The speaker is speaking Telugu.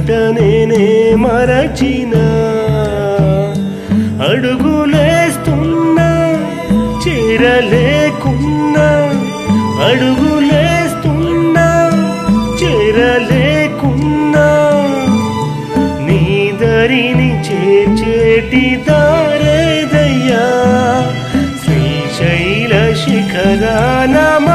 మాట నేనే మరచిన అడుగులేస్తున్నా చేరలేకున్నా అడుగులేస్తున్నా చేరలేకున్నా నీ దరిని చేర్చేటి దారేదయ్యా శ్రీశైల శిఖరాన